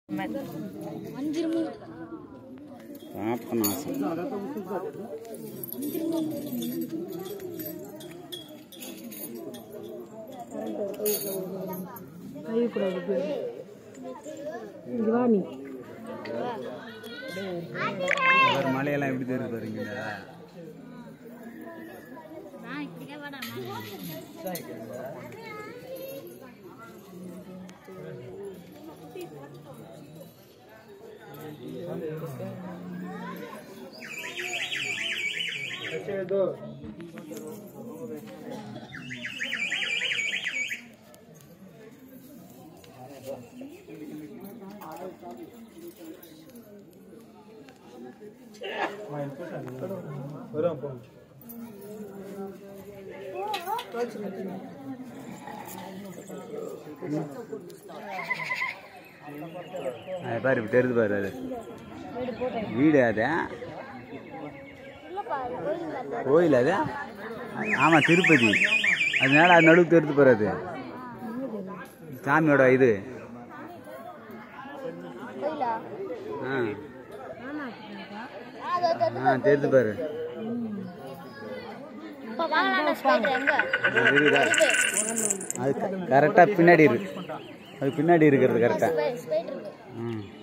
பாப்பநாசம் கழுவக்கூடாது இங்கே வா நீ ஒரு மலையெல்லாம் எப்படி தெரியுது பாருங்க அது பாரு இப்படி தெரியுது பாரு அது வீடு அது கோயில் அது ஆமாம் திருப்பதி அதனால அது நடுவு தெரிஞ்சு பாரு அது சாமியோட இது ஆ ஆ தெரிஞ்சு பாரு அது இருக்குதா அது கரெக்டாக பின்னாடி இருக்கு அது பின்னாடி இருக்கிறது கரெக்டாக ம்